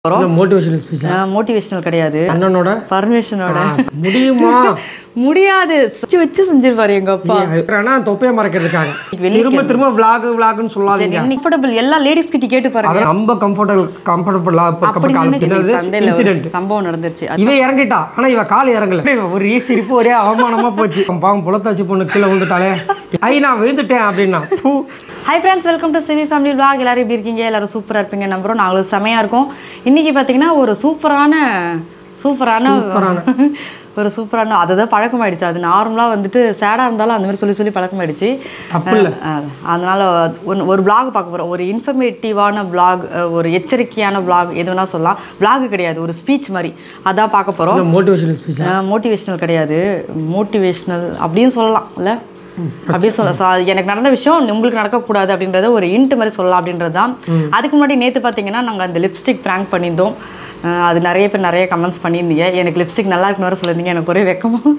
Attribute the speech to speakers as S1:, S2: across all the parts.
S1: போகிறோம்
S2: motivational speech
S1: motivational கிடையாது
S2: அண்ணனோட
S1: பர்மிஷனோட
S2: முடியுமா
S1: முடியாது வச்சு வச்சு செஞ்சிருப்பாரு எங்க அப்பா
S2: ஆனா தொப்பையை மறைக்கிறதுக்காக
S1: வெளிய
S2: திரும்ப திரும்ப விளாக் விளாக்னு சொல்லாதீங்க
S1: கம்ஃபர்டபுள் எல்லா லேடிஸ் கிட்ட கேட்டு பாருங்க
S2: அதான் நம்ம கம்ஃபர்டபுள் கம்ஃபர்டபுளா
S1: அப்படி நினைச்சு சந்தையில ஒரு
S2: இன்சிடென்ட்
S1: சம்பவம் நடந்துருச்சு
S2: இவ இறங்கிட்டா ஆனா இவ கால் இறங்கல ஒரு சிரிப்பு ஒரே அவமானமா போச்சு பாவம் புலத்தாச்சு பொண்ணு கீழே விழுந்துட்டாலே ஐ நான் விழுந்துட்டேன் அப்படின்னா தூ
S1: ஹாய் ஃப்ரெண்ட்ஸ் வெல்கம் டு சிவி ஃபேமிலி vlog எல்லாரும் எப்படி இருக்கீங்க எல்லாரும் சூப்பராக இருப்பீங்க நம்புறோம் நாங்களும் செமையாக இருக்கோம் இன்னைக்கு பார்த்தீங்கன்னா ஒரு சூப்பரான சூப்பரான ஒரு சூப்பரான அதை தான் பழக்கமாயிடுச்சு அது நார்மலாக வந்துட்டு சேடாக இருந்தாலும் அந்த மாதிரி சொல்லி சொல்லி பழக்கமாயிடுச்சு
S2: தப்பு இல்ல.
S1: அஹ், அதனால ஒன்- ஒரு vlog பார்க்க போகிறோம் ஒரு இன்ஃபர்மேட்டிவான vlog அஹ், ஒரு எச்சரிக்கையான vlog எது வேணா சொல்லலாம் vlog கிடையாது ஒரு ஸ்பீச் மாதிரி அதான் பார்க்க போகிறோம்
S2: மோட்டிவேஷனல் ஸ்பீச்
S1: மோட்டிவேஷ்னல் கிடையாது மோட்டிவேஷ்னல் அப்படின்னு சொல்லலாம் இல்லை அப்படியே சொல்ல so, அது எனக்கு நடந்த விஷயம் உங்களுக்கு நடக்கக்கூடாது அப்படின்றத ஒரு இன்ட் மாதிரி சொல்லலாம் அப்படின்றது தான் அதுக்கு முன்னாடி நேற்று பார்த்தீங்கன்னா நாங்கள் அந்த லிப்ஸ்டிக் ப்ராங்க் பண்ணியிருந்தோம் அஹ் அது நிறைய பேர் நிறைய கமெண்ட்ஸ் பண்ணியிருந்தீங்க எனக்கு லிப்ஸ்டிக் நல்லா இருக்குன்னு வேறு சொல்லியிருந்தீங்க எனக்கு ஒரே வெக்கமாக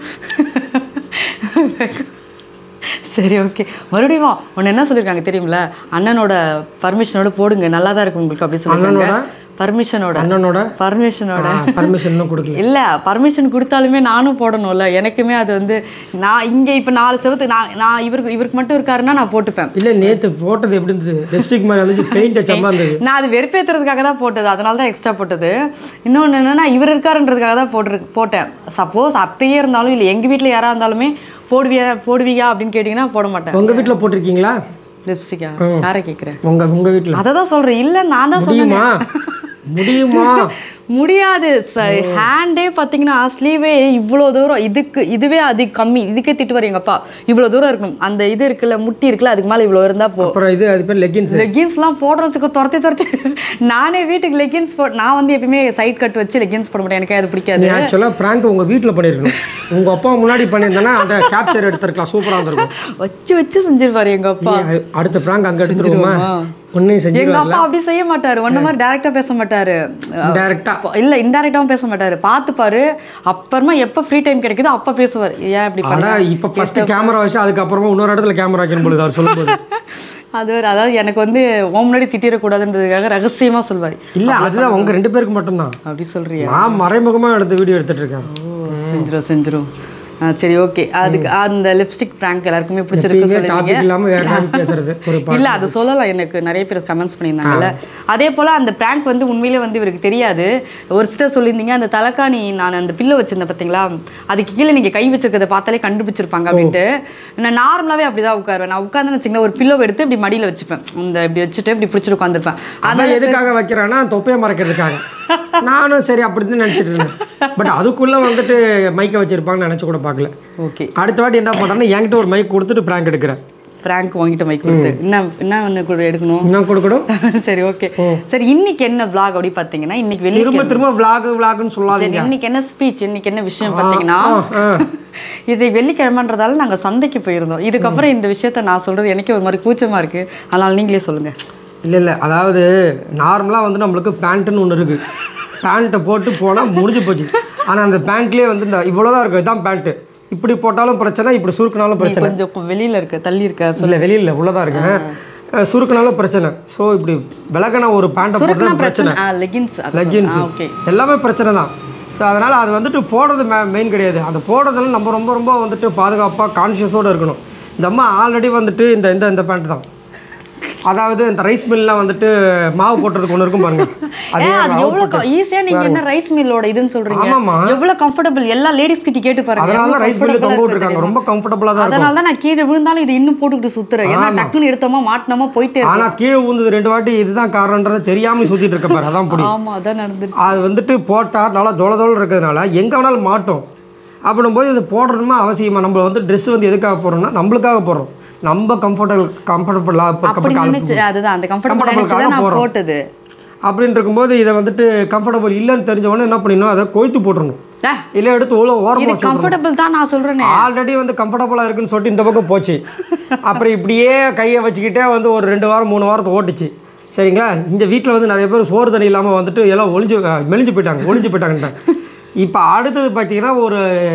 S1: சரி ஓகே மறுபடியும் ஒன்று என்ன சொல்லியிருக்காங்க தெரியுமில அண்ணனோட பர்மிஷனோட போடுங்க நல்லா தான் இருக்கும் உங்களுக்கு அப்படி சொல்லியிருக்காங்க பர்மிஷனோட
S2: அண்ணனோட
S1: பர்மிஷனோட
S2: பர்மிஷன் இன்னும் கொடுக்கல
S1: இல்ல பர்மிஷன் கொடுத்தாலுமே நானும் போடணும்ல எனக்குமே அது வந்து நான் இங்க இப்ப நாலு செவத்து நான் நான் இவருக்கு இவருக்கு மட்டும் இருக்காருன்னா நான் போட்டுப்பேன்
S2: இல்ல நேத்து போட்டது எப்படி இருந்தது லிப்ஸ்டிக் மாதிரி இருந்துச்சு பெயிண்ட் அச்சமா இருந்தது
S1: நான் அது வெறுப்பேத்துறதுக்காக தான் போட்டது அதனால தான் எக்ஸ்ட்ரா போட்டது இன்னொன்று என்னன்னா இவர் இருக்காருன்றதுக்காக தான் போட்டு போட்டேன் சப்போஸ் அத்தையே இருந்தாலும் இல்லை எங்கள் வீட்டில் யாராக இருந்தாலுமே போடுவியா போடுவீயா அப்படின்னு கேட்டிங்கன்னா போட மாட்டேன்
S2: உங்க வீட்ல போட்டிருக்கீங்களா
S1: லிப்ஸ்டிக்கா யாரை கேட்குறேன்
S2: உங்க உங்க வீட்ல
S1: அதை தான் சொல்கிறேன் இல்லை நான் தான் சொன்னேன்
S2: முடியுமா முடியுமா
S1: முடியாது ஹேண்டே பார்த்தீங்கன்னா ஸ்லீவே இவ்வளோ தூரம் இதுக்கு இதுவே அது கம்மி இதுக்கே திட்டுவார் எங்கள் அப்பா இவ்வளோ தூரம் இருக்கணும் அந்த இது இருக்குல்ல முட்டி இருக்குல்ல அதுக்கு மேலே இவ்வளோ இருந்தால் போ
S2: அப்புறம் இது அது பேர் லெகின்ஸ்
S1: லெகின்ஸ்லாம் போடுறதுக்கு துரத்தி துரத்தி நானே வீட்டுக்கு லெகின்ஸ் போ நான் வந்து எப்பயுமே சைட் கட் வச்சு லெகின்ஸ் போட மாட்டேன் எனக்கு அது பிடிக்காது
S2: நீ ஆக்சுவலா பிராங்க் உங்க வீட்ல பண்ணிருக்கணும் உங்க அப்பா முன்னாடி பண்ணியிருந்தேன்னா அந்த கேப்சர் எடுத்திருக்கலாம் சூப்பரா இருந்திருக்கும்
S1: வச்சு வச்சு செஞ்சிருப்பாரு எங்கள் அப்பா
S2: நீ அடுத்த பிராங்க் அங்க எடுத்துருவோமா ஒன்னையும்
S1: எங்க
S2: செஞ்சு
S1: அப்பா அப்படி செய்ய மாட்டாரு ஒன்ன மாதிரி டேரக்டா பேச மாட்டாரு
S2: டைரக்டா
S1: அப்போ- இல்ல இன்டைரக்டாவும் பேச மாட்டாரு பார்த்துப்பாரு அப்புறமா எப்ப ஃப்ரீ டைம் கிடைக்குதோ அப்ப பேசுவார் ஏன் இப்படி
S2: ஆனா
S1: பண்ண
S2: இப்ப ஃபர்ஸ்ட் கேமரா வச்சு அதுக்கப்புறமா இன்னொரு இடத்துல கேமரா வைக்கணும் பொழுது அவர் சொல்லும்போது
S1: அது ஒரு அதாவது எனக்கு வந்து உன் முன்னாடி திட்டிடக்கூடாதுன்றதுக்காக ரகசியமா சொல்வாரு
S2: இல்ல அதுதான் உங்க ரெண்டு பேருக்கு மட்டும்தான்
S1: அப்படி சொல்றியா
S2: நான் மறைமுகமா எடுத்த வீடியோ எடுத்துட்டு இருக்கேன்
S1: ஓ செஞ்சிரும் செஞ்சிரும் ஆ, சரி ஓகே அதுக்கு அந்த லிப்ஸ்டிக் பிராங்க் எல்லாருக்குமே பிடிச்சிருக்கு
S2: எப்பயுமே
S1: சொல்லுவீங்க
S2: டாபிக் இல்லாம வேற டாபிக் பேசுறது ஒரு பா-
S1: இல்ல அது சொல்லலாம் எனக்கு நிறைய பேர் கமெண்ட்ஸ் பண்ணியிருந்தாங்கல்ல அதே போல அந்த பிராங்க் வந்து உண்மையிலே வந்து இவருக்கு தெரியாது ஒரு சிஸ்டர் சொல்லியிருந்தீங்க அந்த தலைக்காணி நான் அந்த பில்லோ வச்சிருந்தேன் பார்த்தீங்களா அதுக்கு கீழே நீங்க கை வச்சிருக்கிறத பார்த்தாலே கண்டுபிடிச்சிருப்பாங்க அப்படின்ட்டு நான் நார்மலாவே அப்படிதான் உட்காருவேன் நான் உட்காந்து வச்சுக்கல ஒரு பில்லோ எடுத்து இப்படி மடியில வச்சுப்பேன் இந்த இப்படி வச்சுட்டு இப்படி பிடிச்சிட்டு உட்காந்துருப்பேன்
S2: அதான் எதுக்காக வைக்கிறான்னா தொப்பையை மறைக்கிறதுக்காக நானும் சரி அப்படின்னு நினைச்சிட்டு இருந்தேன் பட் அதுக்குள்ள வந்துட்டு மைக்கை வச்சிருப்பாங்கன்னு நினைச்சு கூட பார்க்கல
S1: ஓகே
S2: அடுத்த வாட்டி என்ன பண்றேன்னா என்கிட்ட ஒரு மைக் கொடுத்துட்டு பிராங்க் எடுக்கிறேன்
S1: பிராங்க் வாங்கிட்டு மைக் கொடுத்து என்ன என்ன ஒன்று கூட எடுக்கணும்
S2: என்ன கொடுக்கணும்
S1: சரி ஓகே சரி இன்னைக்கு என்ன vlog அப்படி பார்த்தீங்கன்னா இன்னைக்கு வெளியே
S2: திரும்ப திரும்ப விளாக் விளாக்னு சொல்லாதீங்க
S1: சரி இன்னைக்கு என்ன ஸ்பீச் இன்னைக்கு என்ன விஷயம் பார்த்தீங்கன்னா
S2: ஆ.
S1: இது வெள்ளிக்கிழமைன்றதால நாங்க சந்தைக்கு போயிருந்தோம் இதுக்கப்புறம் இந்த விஷயத்த நான் சொல்றது எனக்கே ஒரு மாதிரி கூச்சமா இருக்கு அதனால நீங்களே சொல்லுங்க
S2: இல்லை இல்லை அதாவது நார்மலாக வந்து நம்மளுக்கு பேண்ட்டுன்னு ஒன்று இருக்குது பேண்ட்டை போட்டு போனால் முடிஞ்சு போச்சு ஆனால் அந்த பேண்ட்லேயே வந்து இந்த இவ்வளோதான் இருக்கும் இதுதான் பேண்ட்டு இப்படி போட்டாலும் பிரச்சனை இப்படி சுருக்கினாலும்
S1: நீ
S2: பிரச்சனை
S1: கொஞ்சம் வெளியில இருக்க தள்ளி இருக்க
S2: இல்லை வெளியில் உள்ளதாக இருக்கு அஹ் சுருக்கினாலும் பிரச்சனை ஸோ இப்படி விலகின ஒரு பேண்ட்டை
S1: சுருக்குனா
S2: போட்டு பிரச்சனை
S1: பிரச்சனை லெகின்ஸ்
S2: லெகின்ஸ்
S1: ஓகே
S2: எல்லாமே பிரச்சனை தான் ஸோ அதனால் அது வந்துட்டு போடுறது மெ மெயின் கிடையாது அந்த போடுறதுல நம்ம ரொம்ப ரொம்ப வந்துட்டு பாதுகாப்பாக கான்ஷியஸோடு இருக்கணும் இந்த அம்மா ஆல்ரெடி வந்துட்டு இந்த இந்த இந்த பேண்ட் தான் அதாவது இந்த ரைஸ் மில்லாம் வந்துட்டு மாவு போட்டுறதுக்கு ஒன்று இருக்கும் பாருங்க அது
S1: ஏன் அது எவ்வளவு ஈஸியா நீங்க என்ன ரைஸ் மில்லோட இதுன்னு சொல்றீங்க
S2: ஆமாம்மா.
S1: எவ்வளவு கம்ஃபர்டபுள் எல்லா லேடிஸ் கிட்ட கேட்டு பாருங்க
S2: அதனால
S1: எவ்வளவு
S2: தான் ரைஸ் மில்லு
S1: comfortable-ஆ
S2: தொங்க
S1: இருக்கு
S2: விட்டுருக்காங்க
S1: தெரியுமா?
S2: ரொம்ப கம்ஃபர்டபுளாக தான் இருக்கும்
S1: அதனால தான் நான் கீழே விழுந்தாலும் இது இன்னும் போட்டுக்கிட்டு சுத்துறேன் ஏன்னா டக்குன்னு எடுத்தோமா மாட்டினோமா போயிட்டே இருக்கும்
S2: ஆனால் கீழே ஊந்தது ரெண்டு வாட்டி இதுதான் காரணன்றதை தெரியாமல் சுற்றிட்டு இருக்க பாரு அதான் பிடி
S1: ஆமா அதான் நடந்துருச்சு
S2: அது வந்துட்டு போட்டால் நல்லா தொலை தொலை இருக்கிறதுனால எங்கே வேணாலும் மாட்டோம் அப்படின்னும்போது இது போடணுமா அவசியமா நம்ம வந்து ட்ரெஸ் வந்து எதுக்காக போடுறோம்னா நம்மளுக்காக போடுறோம் நம்ம கம்ஃபர்டபுள் கம்ஃபர்டபுளாக
S1: அப்படி நினைச்சு அதுதான் அந்த கம்ஃபர்டபுள்
S2: Comfortable
S1: நினைச்சு தான் நான்
S2: போறோம்.
S1: போட்டது
S2: அப்படின்னு இருக்கும்போது இதை வந்துட்டு கம்ஃபர்டபுள் இல்லைன்னு தெரிஞ்ச உடனே என்ன பண்ணிடணும் அதை கொழுத்து போட்டுறணும்
S1: ஆ,
S2: இல்லை எடுத்து உள்ள ஓரமாக
S1: இது
S2: வச்சு
S1: கம்ஃபர்டபுள் தான் நான் சொல்றேனே
S2: ஆல்ரெடி வந்து கம்ஃபர்டபுளாக இருக்குன்னு சொல்லிட்டு இந்த பக்கம் போச்சு அப்புறம் இப்படியே கையை வச்சுக்கிட்டே வந்து ஒரு ரெண்டு வாரம் மூணு வாரத்தை ஓட்டுச்சு சரிங்களா இந்த வீட்டில் வந்து நிறைய பேர் சோறு தண்ணி இல்லாமல் வந்துட்டு எல்லாம் ஒளிஞ்சு அஹ், மெலிஞ்சு போயிட்டாங்க ஒளிஞ்சு போயிட்டாங்கன்ட்டாங்க இப்போ அடுத்தது பார்த்தீங்கன்னா ஒரு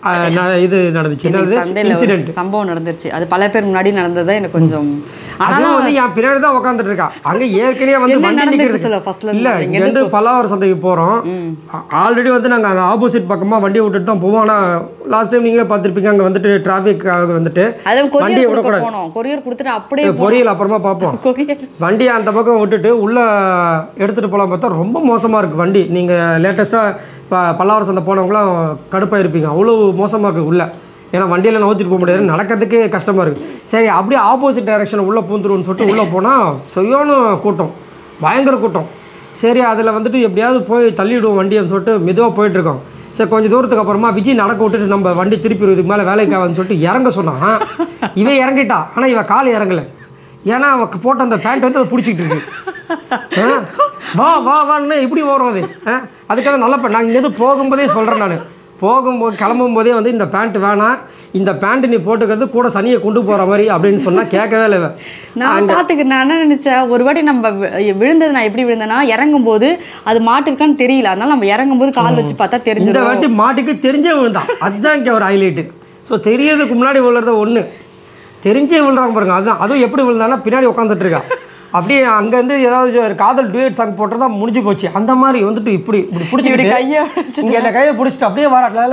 S2: அஹ், ந- இது நடந்துச்சு என்னது
S1: சந்தையில்
S2: இன்சிடென்ட்
S1: ஒரு சம்பவம் நடந்துருச்சு அது பல பேர் முன்னாடி நடந்ததா எனக்கு கொஞ்சம்
S2: அதுவும் வந்து என் பின்னாடி தான் உட்காந்துட்டு இருக்கா அங்க ஏற்கனவே வந்து
S1: என்ன
S2: வண்டி
S1: நடந்துச்சு
S2: நிக்கிறது
S1: சொல்ல, firstல இருந்து?
S2: இல்ல
S1: இங்க
S2: இங்க இருந்து பல்லாவரம் சந்தைக்கு போறோம் ஆல்ரெடி வந்து நாங்க அந்த ஆப்போசிட் பக்கமா வண்டியை விட்டுட்டு தான் போவோம் ஆனா லாஸ்ட் டைம் நீங்களே பார்த்திருப்பீங்க அங்க வந்துட்டு டிராஃபிக்காக வந்துட்டு
S1: அதான்
S2: வண்டியை
S1: கொரியர் கொடுக்க
S2: விடக்கூடாது
S1: போனோம் கொரியர் கொடுத்துட்டு அப்படியே
S2: பொரியல் அப்புறமா பார்ப்போம்
S1: கொரியர்
S2: வண்டியை அந்த பக்கம் விட்டுட்டு உள்ள எடுத்துட்டு போலாம் பார்த்தா ரொம்ப மோசமா இருக்கு வண்டி நீங்க லேட்டஸ்டா இப்போ பல்லாவரம் சந்தை போனவங்களாம் கடுப்பா இருப்பீங்க அவ்வளோ மோசமா இருக்கு உள்ள ஏன்னா வண்டியில நவுத்திட்டு போக முடியாது நடக்கிறதுக்கே கஷ்டமா இருக்கு சரி அப்படியே ஆப்போசிட் டைரக்ஷன் உள்ள பூந்துருவோம்னு சொல்லிட்டு உள்ள போனா சரியான கூட்டம் பயங்கர கூட்டம் சரி அதில் வந்துட்டு எப்படியாவது போய் தள்ளிவிடுவோம் வண்டின்னு சொல்லிட்டு மெதுவாக போயிட்டு இருக்கோம் சரி கொஞ்சம் தூரத்துக்கு அப்புறமா விஜய் நடக்க விட்டுட்டு நம்ம வண்டி திருப்பி இதுக்கு மேலே வேலைக்கு ஆகுதுன்னு சொல்லிட்டு இறங்க சொன்னான் இவன் இறங்கிட்டா ஆனால் இவன் கால் இறங்கலை ஏன்னா அவன் போட்ட அந்த பேண்ட் வந்து அதை பிடிச்சிக்கிட்டு இருக்கு ஆ? வா வா வான்னு இப்படி ஓடும் அது ஆ? அதுக்காக நல்ல பேண்ட் நான் இங்கேருந்து போகும்போதே சொல்கிறேன் நான் போகும்போது கிளம்பும் போதே வந்து இந்த பேண்ட் வேணாம் இந்த பேண்ட் நீ போட்டுக்கிறது கூட சனியை கொண்டு போகிற மாதிரி அப்படின்னு சொன்னால் கேட்கவே இல்லை இவன்.
S1: நான் பார்த்துக்க நான் என்ன நினைச்சேன் ஒரு வாட்டி நம்ம வி- விழுந்தது நான் எப்படி விழுந்தேன்னா இறங்கும் போது அது மாட்டிருக்கான்னு தெரியல அதனால நம்ம இறங்கும் போது கால் வச்சு பார்த்தா
S2: இந்த
S1: தெரிஞ்சிடும்
S2: வாட்டி மாட்டுக்கு தெரிஞ்சே விழுந்தான் அதுதான் இங்கே ஒரு ஹைலைட்டு ஸோ தெரியறதுக்கு முன்னாடி விழுறது ஒன்று தெரிஞ்சே விழுறாங்க பாருங்க அதுதான் அதுவும் எப்படி விழுந்தானா பின்னாடி உட்காந்துட்டு இருக்கா அப்படியே அங்கேருந்து ஏதாவது ஒரு காதல் டூயட் சாங் போட்டுறதா முடிஞ்சு போச்சு அந்த மாதிரி வந்துட்டு இப்படி இப்படி
S1: இப்படி
S2: பிடிச்சிக்கிட்டு
S1: கையை
S2: இங்கே என்ன கையை பிடிச்சிட்டு அப்படியே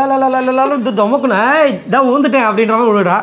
S2: வரா இது தொமக்குன இதான் விழுந்துட்டேன் அப்படின்ற மாதிரி விழுடா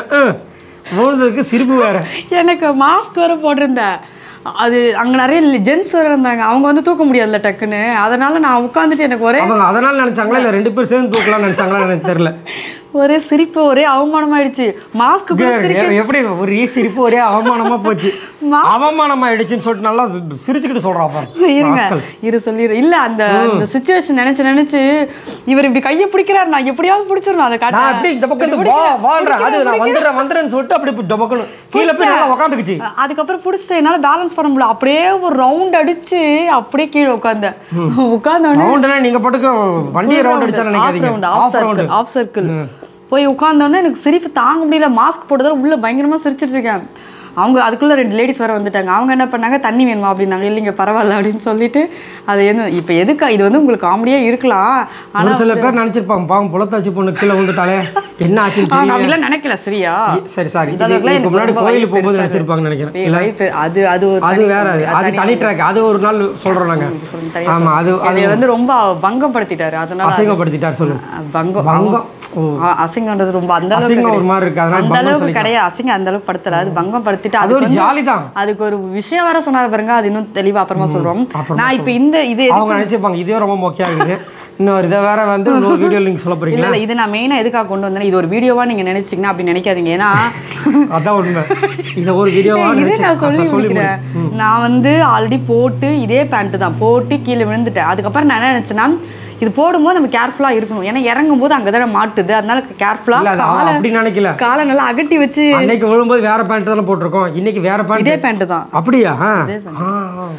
S2: விழுந்ததுக்கு சிரிப்பு வேற
S1: எனக்கு மாஸ்க் வேற போட்டிருந்தேன் அது அங்கே நிறைய ஜென்ஸ் வேற இருந்தாங்க அவங்க வந்து தூக்க முடியாதுல்ல டக்குன்னு அதனால நான் உட்காந்துட்டு எனக்கு ஒரே
S2: அவங்க அதனால நினைச்சாங்களா இல்லை ரெண்டு பேரும் சேர்ந்து தூக்கலாம்னு நினைச்சாங்களா எனக்கு தெரியல
S1: ஒரே சிரிப்பு ஒரே அவமானமாயிடுச்சு மாஸ்க் கூட சிரிக்க
S2: எ- எப்படி ஒரே சிரிப்பு ஒரே அவமானமா போச்சு அவமானம் ஆயிடுச்சுன்னு சொல்லிட்டு நல்லா சி- சிரிச்சுக்கிட்டு சொல்றா பாரு
S1: இருங்க இரு சொல்லிடு இல்ல அந்த அந்த சுச்சுவேஷன் நினைச்சு நினைச்சு இவர் இப்படி கையை பிடிக்கிறாரு நான் எப்படியாவது பிடிச்சிடணும் அதை காட்ட
S2: நான் அப்படி இந்த பக்கம்
S1: இப்படி
S2: வா
S1: பிடிக்கிறேன்,
S2: வான்றேன் அது
S1: பிடிக்கிறேன்,
S2: நான் வந்துடுறேன் வந்துடுறேன்னு சொல்லிட்டு அப்படி இப்படி டொமக்கணும் கீழே போய் நல்லா உட்காந்துக்குச்சு
S1: அ- அதுக்கப்புறம் பிடிச்சிட்டு என்னால பேலன்ஸ் பண்ண முடியல அப்படியே ஒரு ரவுண்ட் அடிச்சு அப்படியே கீழே உட்காந்தேன் உட்காந்தோடனே
S2: ரவுண்டுனா நீங்க பாட்டுக்கு வண்டியை ரவுண்ட் அடிச்சா நினைக்காதீங்க
S1: off
S2: off round
S1: circle off circle போய் உட்காந்தோடனே எனக்கு சிரிப்பு தாங்க முடியல மாஸ்க் போட்டதால உள்ள பயங்கரமா சிரிச்சிட்டு இருக்கேன் அவங்க அதுக்குள்ள ரெண்டு லேடிஸ் வர வந்துட்டாங்க அவங்க என்ன பண்ணாங்க தண்ணி வேணுமா அப்படின்னாங்க இல்லைங்க பரவாயில்ல அப்படின்னு சொல்லிட்டு அது என்ன இப்போ எதுக்கு இது வந்து உங்களுக்கு காமெடியா இருக்கலாம் ஆனா
S2: ஒரு சில பேர் நினைச்சிருப்பாங்க பாவம் புலத்தாச்சி பொண்ணு கீழே விழுந்துட்டாலே என்ன ஆச்சுன்னு
S1: அவங்க
S2: தெரியல
S1: அப்படிலாம் நினைக்கல சரியா
S2: சரி சாரி
S1: இந்த அளவுக்குலாம்
S2: இதுக்கு
S1: எனக்கு
S2: முன்னாடி
S1: ரொம்ப
S2: கோயிலுக்கு
S1: வயிறு
S2: போகும்போது
S1: பெருசா
S2: நினைச்சிருப்பாங்கன்னு நினைக்கிறேன்
S1: ஏய், வயிறு அது அது ஒரு
S2: அது
S1: தனி-
S2: வேற அது அது
S1: தனி-
S2: தனி ட்ராக் அது ஒரு நாள் சொல்றோம் நாங்க
S1: சொல்லுங்க, தனியா
S2: ஆமா அது
S1: சொல்லுங்க.
S2: அது
S1: என்னைய வந்து ரொம்ப பங்கப்படுத்திட்டாரு அதனால
S2: அசிங்கப்படுத்திட்டார் சொல்லு
S1: பங்கம்
S2: பங்கம் ஓ
S1: அ- அசிங்கம்ன்றது ரொம்ப அந்த அளவுக்கு
S2: அசிங்கம் ஒரு
S1: கிடையாது.
S2: மாதிரி இருக்கு அதனால
S1: அந்த
S2: பங்கம்
S1: அளவுக்கு
S2: சொல்லிக்கலாம்.
S1: கிடையாது அசிங்கம் அந்த அளவுக்கு படுத்தல அது பங்கம் படுத்திட்டு
S2: அது
S1: அதுக்கு
S2: ஒரு
S1: வந்து-
S2: ஜாலி தான்
S1: அதுக்கு ஒரு விஷயம் வேற சொன்னாரு பாருங்க அது இன்னும் தெளிவா அப்புறமா சொல்றோம்
S2: அப்புறமா
S1: நான் இப்ப இந்த இது எதுக்கு-
S2: அவங்க நினைச்சிருப்பாங்க இதே ரொம்ப மொக்கையா இருக்குது இன்னொரு இதை வேற வந்து இன்னொரு வீடியோ நீங்க சொல்ல
S1: இல்ல
S2: போறீங்களா
S1: இல்ல இது நான் மெயினா எதுக்காக கொண்டு வந்தேன் இது ஒரு வீடியோவா நீங்க நினைச்சீங்கன்னா அப்படி நினைக்காதீங்க ஏன்னா
S2: அதான் உண்மை இதை ஒரு வீடியோவா
S1: இது
S2: நினைச்சு
S1: நான் சொல்லி
S2: சொல்லி
S1: முடிக்கிறேன் நான் வந்து ஆல்ரெடி போட்டு இதே பேண்ட் தான் போட்டு கீழே விழுந்துட்டேன் அதுக்கப்புறம் நான் என்ன நினைச்சேன்னா இது போடும்போது நம்ம கேர்ஃபுல்லா இருக்கணும் ஏன்னா இறங்கும் போது அங்கே தானே மாட்டுது அதனால கேர்ஃபுல்லா
S2: இல்ல அது அவ
S1: காலை
S2: அப்படி நினைக்கல
S1: காலை நல்லா அகட்டி வச்சு
S2: அன்னைக்கு விழும்போது வேற பேண்ட் தானே போட்டிருக்கோம் இன்னைக்கு வேற பேண்ட்
S1: இதே பேண்ட் தான்
S2: அப்படியா ஆ, ஆ.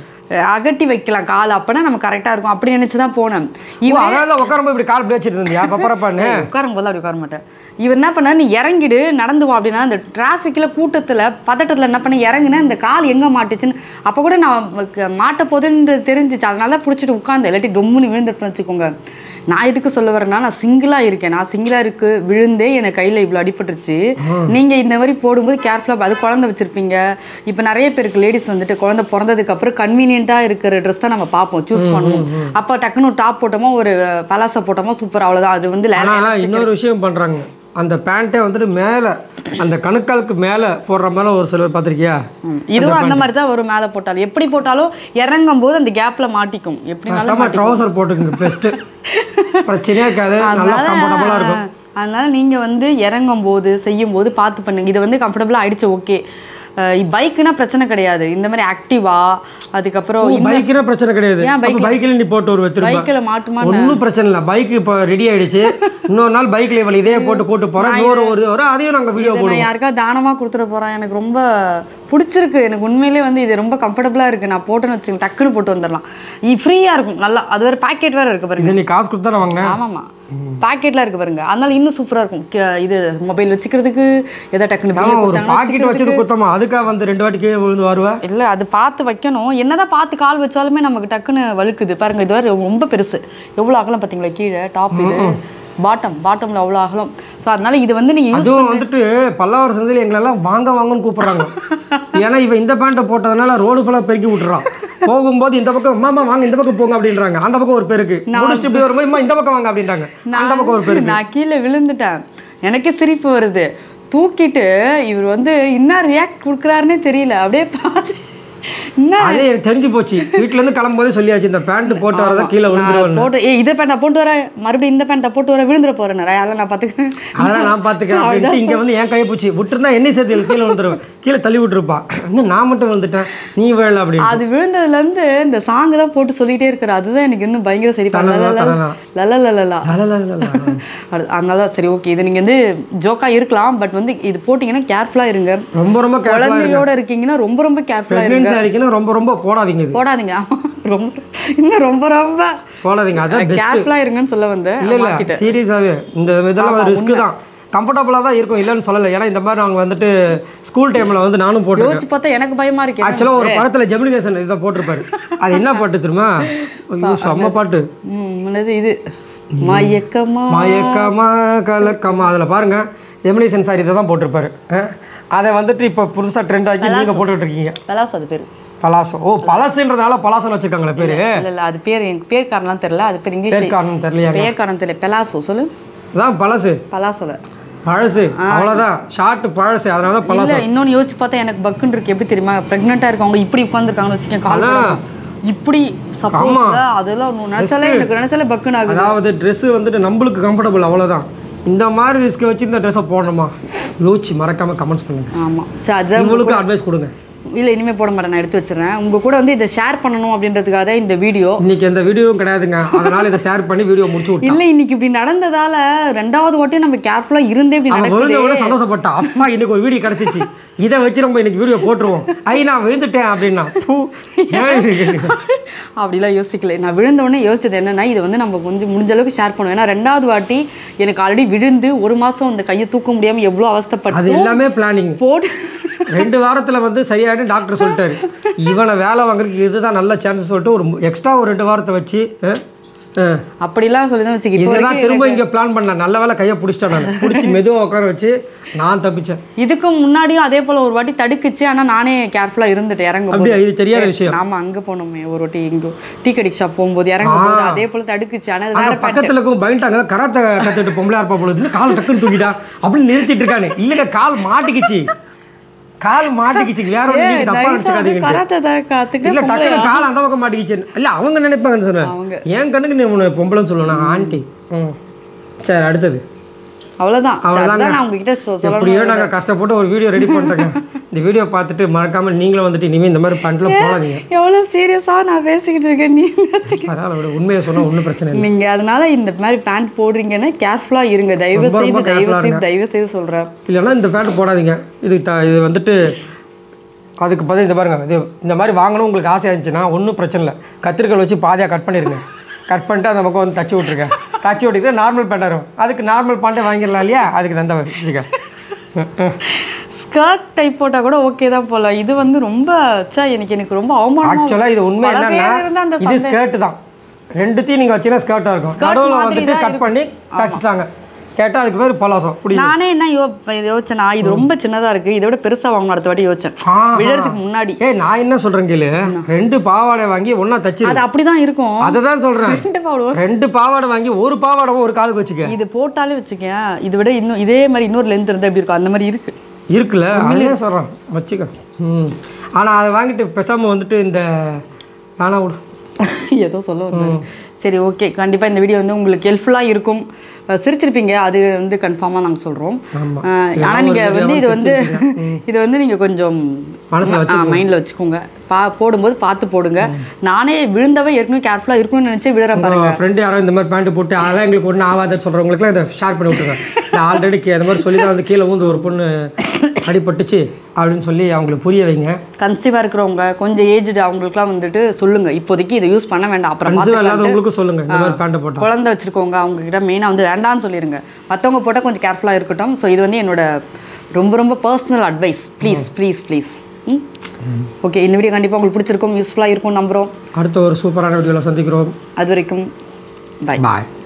S1: அகட்டி வைக்கலாம் கால் அப்பனா நம்ம கரெக்டா இருக்கும் அப்படி நினைச்சு தான் போனேன்
S2: ஓ,
S1: இவன்
S2: அதனால தான் உட்காரும்போது இப்படி கால் இப்படி வச்சிட்டு இருந்தியா பப்பரப்பான்னு
S1: உட்காரும் போது அப்படி உட்கார மாட்டேன் இவர் என்ன பண்ணா நீ இறங்கிடு நடந்து வா அப்படின்னா இந்த டிராஃபிக்கில் கூட்டத்தில் பதட்டத்தில் என்ன பண்ண இறங்குனேன் இந்த கால் எங்கே மாட்டுச்சுன்னு அப்போ கூட நான் க- மாட்ட போதுன்னு தெரிஞ்சிச்சு அதனால தான் பிடிச்சிட்டு உட்காந்து இல்லாட்டி டொம்முன்னு விழுந்துட்டுன்னு வச்சுக்கோங்க நான் எதுக்கு சொல்ல வரேன்னா நான் சிங்கிளாக இருக்கேன் நான் சிங்கிளாக இருக்கு விழுந்தே எனக்கு கையில் இவ்வளோ அடிபட்டுருச்சு நீங்கள் இந்த மாதிரி போடும்போது கேர்ஃபுல்லாக அது குழந்தை வச்சுருப்பீங்க இப்போ நிறைய பேருக்கு லேடிஸ் வந்துட்டு குழந்தை பிறந்ததுக்கு அப்புறம் கன்வீனியண்ட்டாக இருக்கிற ட்ரெஸ் தான் நம்ம பார்ப்போம் சூஸ் பண்ணுவோம் அப்போ டக்குன்னு ஒரு டாப் போட்டோமோ ஒரு பலாசா போட்டோமோ சூப்பர் அவ்வளோதான் அது வந்து லே-
S2: ஆனா இன்னொரு விஷயம் பண்றாங்க அந்த பேண்ட்டை வந்துட்டு மேல அந்த கணுக்காலுக்கு மேல போடுற மேல ஒரு சிலர் பார்த்திருக்கியா
S1: ம். இதுவும் அந்த மாதிரி தான் வரும் மேலே போட்டாலும் எப்படி போட்டாலும் இறங்கும் போது அந்த கேப்ல மாட்டிக்கும் எப்படினாலும்
S2: பேசாம ட்ரௌசர் போட்டுக்குங்க பெஸ்ட்டு பிரச்சனையே இருக்காது நல்லா கம்ஃபர்டபுளாக இருக்கும்
S1: அதனால நீங்க வந்து இறங்கும் போது செய்யும் போது பார்த்து பண்ணுங்க இது வந்து கம்ஃபர்டபுளாக ஆயிடுச்சு ஓகே பைக்குனா பிரச்சனை கிடையாது இந்த மாதிரி ஆக்டிவா அதுக்கப்புறம் இந்த
S2: பைக்குனா பிரச்சனை கிடையாது
S1: ஏன்
S2: அப்போ பைக்கில் நீ போட்டு ஒரு திரும்ப
S1: பைக்கில் மாட்டுமா
S2: ஒன்றும் பிரச்சனை இல்லை பைக் இப்போ ரெடி ஆயிடுச்சு இன்னொரு நாள் பைக்ல இவள் இதே போட்டு கூட்டு போறோம் இன்னொரு ஒரு வரும் அதையும் நாங்க வீடியோ
S1: இதை
S2: போடுவோம்
S1: நான் யாருக்காவது தானமா கொடுத்துட போறேன் எனக்கு ரொம்ப பிடிச்சிருக்கு எனக்கு உண்மையிலேயே வந்து இது ரொம்ப கம்ஃபர்டபுளா இருக்கு நான் போட்டேன்னு வச்சுக்கோங்க டக்குன்னு போட்டு வந்துடலாம் ஃப்ரீயா இருக்கும் நல்லா அது ஒரு பாக்கெட் வேற இருக்கு பாருங்க
S2: இதை நீ காசு கொடுத்தா நான் வாங்கினேன்
S1: ஆமாமா பாக்கெட்லாம் இருக்கு பாருங்க அதனால இன்னும் சூப்பரா இருக்கும் கே- இது மொபைல் வச்சுக்கிறதுக்கு எதை டக்குன்னு
S2: ஆமா,
S1: வெளிய
S2: ஒரு
S1: போட்டாங்கன்னா
S2: பாக்கெட் வச்சது
S1: வச்சுக்கிறதுக்கு.
S2: குத்தமா அதுக்காக வந்து ரெண்டு வாட்டி கீழே விழுந்து வருவா
S1: இல்ல அது பார்த்து வைக்கணும் என்னதான் பார்த்து கால் வச்சாலுமே நமக்கு டக்குன்னு வழுக்குது பாருங்க இது வேற ரொம்ப பெருசு எவ்வளவு அகலம் பாத்தீங்களா கீழே டாப் இது பாட்டம் பாட்டமில் அவ்வளோ அகலம் ஸோ அதனால இது வந்து நீங்கள் யூஸ்
S2: அதுவும் வந்துட்டு பல்லாவர சந்தையில் எங்களெல்லாம் வாங்க வாங்கன்னு கூப்பிடுறாங்க ஏன்னா இவன் இந்த பேண்ட்டை போட்டதுனால ரோடு ஃபுல்லாக பெருக்கி விட்டுறான் போகும்போது இந்த பக்கம் மாமா வாங்க இந்த பக்கம் போங்க அப்படின்றாங்க அந்த பக்கம் ஒரு பேருக்கு முடிச்சுட்டு இப்படி வரும்போது "அம்மா, இந்த பக்கம் வாங்க அப்படின்றாங்க அந்த பக்கம் ஒரு பேருக்கு
S1: நான் கீழே விழுந்துட்டேன் எனக்கே சிரிப்பு வருது தூக்கிட்டு இவர் வந்து என்ன ரியாக்ட் கொடுக்குறாருன்னே தெரியல அப்படியே பார்த்து என்ன
S2: அதே எனக்கு தெரிஞ்சு போச்சு வீட்டுல இருந்து கிளம்பும்போதே சொல்லியாச்சு இந்த பேண்ட் போட்டு வரதா கீழே விழுந்துருவேன்
S1: நான் போட்டு ஏ இதை பேண்டா போட்டு வர மறுபடியும் இந்த பேண்டா போட்டு வர விழுந்துட போறேன் அதெல்லாம் நான் பார்த்துக்கிறேன்
S2: அதெல்லாம் நான் பார்த்துக்கிறேன் அப்படின்ட்டு இங்கே வந்து என் கையை பூச்சி விட்டுருந்தா என்னை சேர்த்து கீழே விழுந்துருவேன் கீழே தள்ளி விட்டுருப்பா இன்னும் நான் மட்டும் விழுந்துட்டேன் நீ வேலை அப்படின்னு
S1: அது விழுந்ததுல இருந்து இந்த சாங் தான் போட்டு சொல்லிட்டே இருக்கிற அதுதான் எனக்கு இன்னும் பயங்கர சரி
S2: தலலா, தலலா.
S1: லலலலலா
S2: லலலலலா.
S1: அது- அதனால தான் சரி ஓகே இது நீங்க வந்து ஜோக்கா இருக்கலாம் பட் வந்து இது போட்டீங்கன்னா கேர்ஃபுல்லா இருங்க
S2: ரொம்ப ரொம்ப கேர்ஃபுல்லாக
S1: குழந்தையோட இருக்கீங்கன்னா ரொம்ப ரொம்ப கேர்ஃபுல்லா இருங்க
S2: ப்ரெக்னென்சி ஆகிக்கணும் ரொம்ப ரொம்ப போடாதீங்க இது
S1: போடாதீங்க ஆமா, ரொம்ப இன்னும் ரொம்ப ரொம்ப
S2: போடாதீங்க அதான் பெஸ்ட்
S1: கேர்ஃபுல்லா இருங்கன்னு சொல்ல வந்தேன்
S2: இல்லை இல்லை சீரியஸாகவே இந்த இதெல்லாம் ரிஸ்க்கு தான் கம்ஃபர்டபுளாக தான் இருக்கும் இல்லைன்னு சொல்லலை ஏன்னா இந்த மாதிரி நாங்கள் வந்துட்டு ஸ்கூல் டைமில் வந்து நானும் போட்டிருக்கேன்
S1: யோசிச்சு பார்த்தா எனக்கு பயமா இருக்கு
S2: ஆக்சுவலாக ஒரு படத்தில் ஜெமினிகேஷன் இதை போட்டிருப்பாரு அது என்ன பாட்டு தெரியுமா ஐயோ செம்ம பாட்டு
S1: ம், என்னது இது மயக்கமா
S2: மயக்கமா கலக்கமா அதில் பாருங்க ஜெமினிகேஷன் சார் இதை தான் போட்டிருப்பாரு அஹ், அதை வந்துட்டு இப்போ புதுசாக ட்ரெண்ட் ஆக்கி நீங்கள் போட்டுட்டு இருக்கீங்க
S1: பலாசு அது பேரு
S2: பலாசம் ஓ பழசுன்றதுனால பலாசம்னு வச்சுருக்காங்களே பேர்
S1: இல்ல இல்ல அது பேர் எனக்கு பேர் காரணம்லாம் தெரியல அது பேர்
S2: பேர்
S1: இங்கிலீஷ்ல
S2: காரணம் தெரியலையாங்க
S1: பேர் காரணம் தெரியல பெலாசோ சொல்லு
S2: அதான் பழசு
S1: பலாசோல
S2: பழசு அவ்வளோதான் ஷார்ட் பழசு அதனால தான் பழசு
S1: இல்ல இன்னொன்னு யோசிச்சு பார்த்தா எனக்கு பக்குன்னு இருக்கு எப்படி தெரியுமா பிரெக்னெண்டா இருக்கவங்க இப்படி உட்காந்துருக்காங்கன்னு வச்சுக்கேன் கால்
S2: அதான்.
S1: பண்ணாம. இப்படி சப்போஸ் அதெல்லாம் ஒண்ணு நினைச்சாலே எனக்கு நினைச்சாலே பக்குன்னு ஆகுது
S2: அதாவது ட்ரெஸ்ஸு வந்துட்டு நம்மளுக்கு கம்ஃபர்டபுள் அவ்வளோதான் இந்த மாதிரி ரிஸ்க் வச்சு இந்த ட்ரெஸ்ஸை போடணுமா யோசிச்சு மறக்காம கமெண்ட்ஸ் பண்ணுங்க
S1: ஆமா சரி அதுதான்
S2: உங்களுக்கு அட்வைஸ் கொடுங்க
S1: இல்ல இனிமே போட மாட்டேன் நான் எடுத்து வச்சிடுறேன் உங்க கூட வந்து இதை ஷேர் பண்ணணும் அப்படின்றதுக்காக தான் இந்த வீடியோ
S2: இன்னைக்கு எந்த வீடியோவும் கிடையாதுங்க அதனால இதை ஷேர் பண்ணி வீடியோ முடிச்சு விட்டேன்
S1: இல்ல இன்னைக்கு இப்படி நடந்ததால ரெண்டாவது வாட்டி நம்ம கேர்ஃபுல்லா இருந்தே இப்படி
S2: அவன்
S1: நடக்குது
S2: விழுந்த உடனே சந்தோஷப்பட்டா அப்பா இன்னைக்கு ஒரு வீடியோ கிடைச்சிச்சு இதை வச்சு நம்ம இன்னைக்கு வீடியோ போட்டுருவோம் ஐ நான் விழுந்துட்டேன் அப்படின்னா தூ, ஏன் இப்படி?
S1: அப்படிலாம் யோசிக்கல நான் விழுந்த உடனே யோசிச்சது என்னன்னா இது வந்து நம்ம கொஞ்சம் முடிஞ்ச அளவுக்கு ஷேர் பண்ணுவோம் ஏன்னா ரெண்டாவது வாட்டி எனக்கு ஆல்ரெடி விழுந்து ஒரு மாசம் அந்த கையை தூக்க முடியாம எவ்வளவு
S2: அது
S1: அவஸ்தைப்பட்டு
S2: எல்லாமே பிளானிங்
S1: போட்டு
S2: ரெண்டு வாரத்துல வந்து சரியாயிட்டு டாக்டர் சொல்லிட்டாரு இவனை வேலை வாங்குறதுக்கு இதுதான் நல்ல சான்ஸ் சொல்லிட்டு ஒரு எக்ஸ்ட்ரா ஒரு ரெண்டு வாரத்தை வச்சு அஹ், அஹ்,
S1: அப்படிலாம் சொல்லி தான் வச்சுக்க இப்போ
S2: இதெல்லாம் திரும்ப இங்க பிளான் பண்ணேன் நல்ல வேலை கையை பிடிச்சிட்டேன் நான் பிடிச்சி மெதுவா உட்கார வச்சு நான் தப்பிச்சேன்
S1: இதுக்கு முன்னாடியும் அதே போல ஒரு வாட்டி தடுக்குச்சு ஆனா நானே கேர்ஃபுல்லா இருந்துட்டேன் இறங்கும் போது
S2: அப்படியா இது தெரியாத விஷயம்
S1: நாம அங்க போனோமே ஒரு வாட்டி இங்க டீ கடைக்கு ஷாப் போகும்போது இறங்கும் போது அதே போல தடுக்குச்சு ஆனா அது
S2: அங்க
S1: வேற
S2: பக்கத்துல இருக்கும் பயன்ட்டாங்க கராத்தை கத்துட்டு பொம்பளையா இருப்பா பொழுது கால் டக்குன்னு தூக்கிட்டா அப்படின்னு நிறுத்திட்டு இருக்கானு இல்லைங்க கால் மாட்டிக்கிச்சு கால் மாட்டிக்கிச்சு வேற ஒண்ணு நீங்க தப்பா நினைச்சுக்காதீங்க
S1: கராத்தே தான் காத்துட்டு
S2: இல்ல டக்குனு கால் அந்த பக்கம் மாட்டிக்கிச்சு இல்ல அவங்க நினைப்பாங்கன்னு சொன்னேன் என் கண்ணுக்கு நீ உன்னை பொம்பளைன்னு சொல்லணும் ஆண்டி ம் சரி அடுத்தது
S1: அவ்வளவுதான் சரி,
S2: அவ்வளவுதாங்க.
S1: அதுதான் நான் உங்ககிட்ட சொ- சொல்லணும்
S2: எப்படியோ நாங்க கஷ்டப்பட்டு ஒரு வீடியோ ரெடி பண்ணிட்டோங்க இந்த வீடியோ பார்த்துட்டு மறக்காம நீங்களும் வந்துட்டு இனிமே இந்த மாதிரி பண்ணிட்டுலாம் போடாதீங்க
S1: எவ்வளவு சீரியஸா நான் பேசிக்கிட்டு இருக்கேன் நீ
S2: அதனால விட உண்மையை சொன்னா ஒன்றும் பிரச்சனை இல்லை
S1: நீங்க அதனால இந்த மாதிரி பேண்ட் போடுறீங்கன்னா கேர்ஃபுல்லா இருங்க தயவு
S2: ரொம்ப
S1: செய்து
S2: ரொம்ப
S1: தயவு
S2: careful-ஆ
S1: செய்து தயவு செய்து சொல்றேன்
S2: இல்லைன்னா இந்த பேண்ட் போடாதீங்க இது த இது வந்துட்டு அதுக்கு பதில் இந்த பாருங்க இது இந்த மாதிரி வாங்கணும் உங்களுக்கு ஆசையாக இருந்துச்சுன்னா ஒன்றும் பிரச்சனை இல்லை கத்திரிக்கோல் வச்சு பாதியாக கட் பண்ணிடுங்க கட் பண்ணிட்டு அந்த பக்கம் வந்து தச்சு விட்ருங்க தச்சு விட்டுட்டு நார்மல் பேண்ட் வரும் அதுக்கு நார்மல் பேண்ட்டே வாங்கிடலாம் இல்லையா அதுக்கு தந்த வச்சுக்க
S1: ஸ்கர்ட் டைப் போட்டா கூட ஓகே தான் போல இது வந்து ரொம்ப ச்சே எனக்கு எனக்கு ரொம்ப அவமானமா
S2: ஆக்சுவலாக இது உண்மை
S1: பல பேர் இருந்தா அந்த
S2: என்னன்னா இது ஸ்கர்ட் தான் ரெண்டுத்தையும் நீங்கள் வச்சீங்கன்னா ஸ்கர்ட்டாக இருக்கும்
S1: Skirt
S2: நடுவில்
S1: மாதிரி
S2: வந்துட்டு
S1: தான்
S2: கட் பண்ணி தச்சுட்டாங்க கேட்டால் அதுக்கு பேர் பலாசம் புரியுது
S1: நானே என்ன யோ இது யோசிச்சேனா இது ரொம்ப சின்னதா இருக்கு இதை விட பெருசா வாங்கணும் அடுத்த வாட்டி யோசிச்சேன்
S2: ஆஹா.
S1: விழறதுக்கு முன்னாடி
S2: ஏய் நான் என்ன சொல்கிறேன் கேளு ரெண்டு பாவாடை வாங்கி ஒன்றா தச்சு
S1: அது அப்படிதான் இருக்கும்
S2: அதை தான் சொல்கிறேன்
S1: ரெண்டு பாவம்
S2: ரெண்டு பாவாடை வாங்கி ஒரு பாவாடை ஒரு காலுக்கு வச்சுக்க
S1: இது போட்டாலே வச்சுக்கேன் இதை விட இன்னும் இதே மாதிரி இன்னொரு லென்த் இருந்தா எப்படி இருக்கும் அந்த மாதிரி இருக்கு
S2: இருக்குல்ல அதே சொல்கிறேன் வச்சுக்க ம் ஆனால் அதை வாங்கிட்டு பேசாமல் வந்துட்டு இந்த வேணா விடு
S1: ஏதோ சொல்ல வந்தாரு சரி ஓகே கண்டிப்பாக இந்த வீடியோ வந்து உங்களுக்கு ஹெல்ப்ஃபுல்லாக இருக்கும் அஹ் சிரிச்சிருப்பீங்க அது வந்து கன்ஃபார்மாக நாங்கள் சொல்கிறோம்
S2: ஆமா.
S1: ஆனால் நீங்கள் வந்து இது வந்து இது வந்து நீங்கள் கொஞ்சம்
S2: மனசுல
S1: மைண்டில் வச்சுக்கோங்க பா போடும்போது பார்த்து போடுங்க நானே விழுந்தவ ஏற்கனவே கேர்ஃபுல்லாக இருக்கணும்னு நினச்சி விழுறேன் பாருங்க
S2: உங்கள் ஃப்ரெண்டு யாரோ இந்த மாதிரி பேண்ட் போட்டு அதெல்லாம் எங்களுக்கு ஒன்றும் ஆகாதுன்னு சொல்கிறவங்களுக்குலாம் இதை ஷேர் பண்ணி விட்டுருங்க நான் ஆல்ரெடி இந்த மாதிரி சொல்லி தான் வந்து கீழே ஊந்து ஒரு பொண்ணு அடிபட்டுச்சு அப்படின்னு சொல்லி அவங்களுக்கு புரிய வைங்க
S1: கன்சீவாக இருக்கிறவங்க கொஞ்சம் ஏஜ்டு அவங்களுக்குலாம் வந்துட்டு சொல்லுங்க இப்போதைக்கு இதை யூஸ் பண்ண வேண்டாம் அப்புறம்
S2: கன்சீவ்
S1: பார்த்துக்கலாம்
S2: இல்லாதவங்களுக்கும் சொல்லுங்கள் இந்த மாதிரி பேண்ட்டை போட்டால்
S1: குழந்தை வச்சுருக்கவங்க அவங்க கிட்ட மெயினாக வந்து வேண்டாம்னு சொல்லிடுங்க மற்றவங்க போட்டால் கொஞ்சம் கேர்ஃபுல்லாக இருக்கட்டும் ஸோ இது வந்து என்னோட ரொம்ப ரொம்ப personal advice please please please okay இந்த வீடியோ கண்டிப்பாக உங்களுக்கு பிடிச்சிருக்கும் யூஸ்ஃபுல்லாக இருக்கும் நம்புகிறோம்
S2: அடுத்த ஒரு சூப்பரான வீடியோவில் சந்திக்கிறோம்
S1: அது வரைக்கும் பை
S2: பாய்